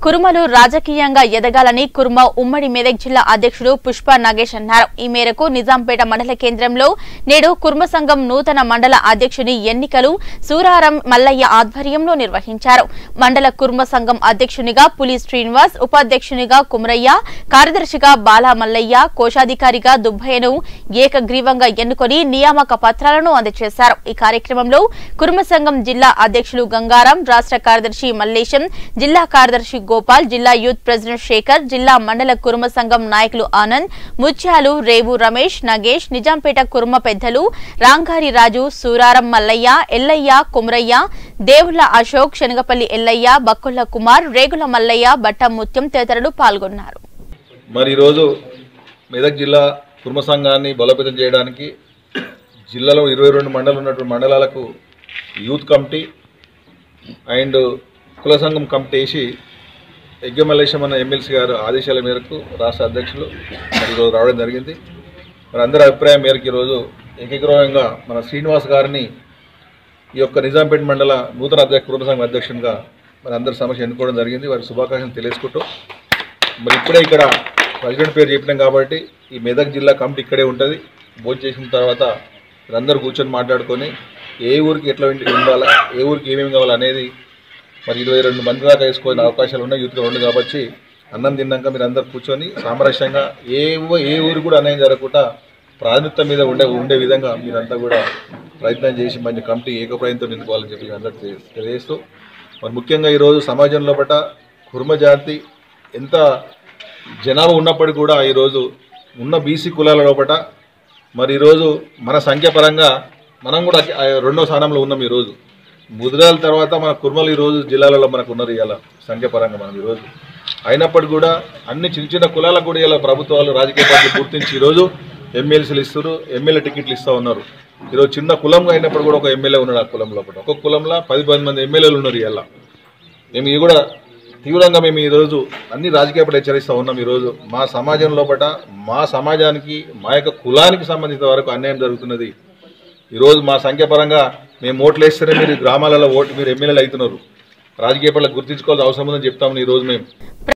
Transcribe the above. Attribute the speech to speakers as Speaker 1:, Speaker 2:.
Speaker 1: కురుమలు రాజకీయంగా ఎదగాలని కుర్మ ఉమ్మడి మెదక్ జిల్లా అధ్యక్షుడు పుష్ప నాగేష్ అన్నారు ఈ మేరకు నిజాంపేట మండల కేంద్రంలో నేడు కుర్మ సంఘం నూతన మండల అధ్యక్షుని ఎన్నికలు సూరారం మల్లయ్య ఆధ్వర్యంలో నిర్వహించారు మండల కుర్మ సంఘం అధ్యక్షునిగా పులి శ్రీనివాస్ ఉపాధ్యక్షునిగా కుమరయ్య కార్యదర్శిగా బాలా మల్లయ్య కోశాధికారిగా దుబ్బయ్యను ఏకగ్రీవంగా ఎన్నుకొని నియామక పత్రాలను అందజేశారు ఈ కార్యక్రమంలో కుర్మ సంఘం జిల్లా అధ్యక్షులు గంగారాం రాష్ట్ర కార్యదర్శి మల్లేశం జిల్లా కార్యదర్శి గోపాల్ జిల్లా యూత్ ప్రెసిడెంట్ శేఖర్ జిల్లా మండల కుర్మ సంఘం నాయకులు ఆనంద్ ముత్యాలు రేవు రమేష్ నగేష్ నిజాంపేట కుర్మ పెద్దలు రాంగారి రాజు సూరారం మల్లయ్య ఎల్లయ్య కుమరయ్య దేవుళ్ల అశోక్ శనగపల్లి ఎల్లయ్య బక్కుల కుమార్ రేగుల మల్లయ్య బట్ట ముత్యం తదితరులు పాల్గొన్నారు
Speaker 2: మరి ఈరోజు మెదక్ జిల్లా కుర్మ సంఘాన్ని బలోపేతం చేయడానికి జిల్లాలో ఇరవై రెండు మండలాలు ఉన్నటువంటి మండలాలకు యూత్ కమిటీ అండ్ కుల సంఘం కమిటీ వేసి యజ్ఞమల్లేశం అన్న ఎమ్మెల్సీ గారు ఆదేశాల మేరకు రాష్ట్ర అధ్యక్షులు మరి ఈరోజు రావడం జరిగింది మరి అందరి అభిప్రాయం మేరకు ఈరోజు ఏకగ్రహంగా మన శ్రీనివాస్ గారిని ఈ యొక్క నిజాంపేట మండల నూతన అధ్యక్ష కుటుంబ సంఘం అధ్యక్షునిగా మరి అందరి సమస్య ఎన్నుకోవడం జరిగింది వారికి శుభాకాంక్షలు తెలియజేసుకుంటూ మరి ఇప్పుడే ఇక్కడ ప్రెసిడెంట్ పేరు చెప్పినాం కాబట్టి ఈ మెదక్ జిల్లా కమిటీ ఇక్కడే ఉంటుంది భోజనం చేసిన తర్వాత అందరూ కూర్చొని మాట్లాడుకొని ఏ ఊరికి ఎట్లా ఉండి- ఉండాలా ఏ ఊరికి ఏమేమి కావాలి అనేది మరి ఇరవై రెండు మంది దాకా వేసుకునే అవకాశాలు ఉన్నాయి యూత్లో రెండు కాబట్టి అన్నం తిన్నాక మీరు అందరు కూర్చొని సామరస్యంగా ఏ ఊ- ఏ ఊరు కూడా అన్యాయం జరగకుండా ప్రాధాన్యత మీద ఉండే ఉండే విధంగా మీరంతా కూడా ప్రయత్నం చేసి మంచి కమిటీ ఏకప్రాయంతో నిలుపుకోవాలని చెప్పి అందరికి తెలి- తెలియజేస్తూ మరి ముఖ్యంగా ఈరోజు సమాజంలో పట కుర్మ జాతి ఎంత జనాభా ఉన్నప్పటికీ కూడా ఈరోజు ఉన్న బీసీ కులాల లోపట మరి ఈరోజు మన సంఖ్య పరంగా మనం కూడా ఆ రెండో స్థానంలో ఉన్నాం ఈరోజు ముదిరాల తర్వాత మన కుర్మలు ఈరోజు జిల్లాలలో మనకు ఉన్నారు ఇవాళ సంఖ్య పరంగా మనం ఈరోజు అయినప్పటికీ కూడా అన్ని చిన్న చిన్న కులాలకు కూడా ఇలా ప్రభుత్వాలు రాజకీయ పార్టీలు గుర్తించి ఈరోజు ఎమ్మెల్సీలు ఇస్తారు ఎమ్మెల్యే టికెట్లు ఇస్తూ ఉన్నారు ఈరోజు చిన్న కులంగా అయినప్పుడు కూడా ఒక ఎమ్మెల్యే ఉన్నాడు ఆ కులం లోపల ఒక్కొక్క కులంలో పది పది మంది ఎమ్మెల్యేలు ఉన్నారు ఇవాళ మేము ఇది కూడా తీవ్రంగా మేము ఈరోజు అన్ని రాజకీయ పార్టీలు హెచ్చరిస్తూ ఉన్నాం ఈరోజు మా సమాజం లోపల మా సమాజానికి మా యొక్క కులానికి సంబంధించిన వరకు అన్యాయం జరుగుతున్నది ఈరోజు మా సంఖ్య పరంగా మేము ఓట్లు వేస్తేనే మీరు గ్రామాలలో ఓటు మీరు ఎమ్మెల్యేలు అవుతున్నారు రాజకీయ పార్టీలకు గుర్తించుకోవాల్సిన అవసరం ఉందని చెప్తామని ఈరోజు మేము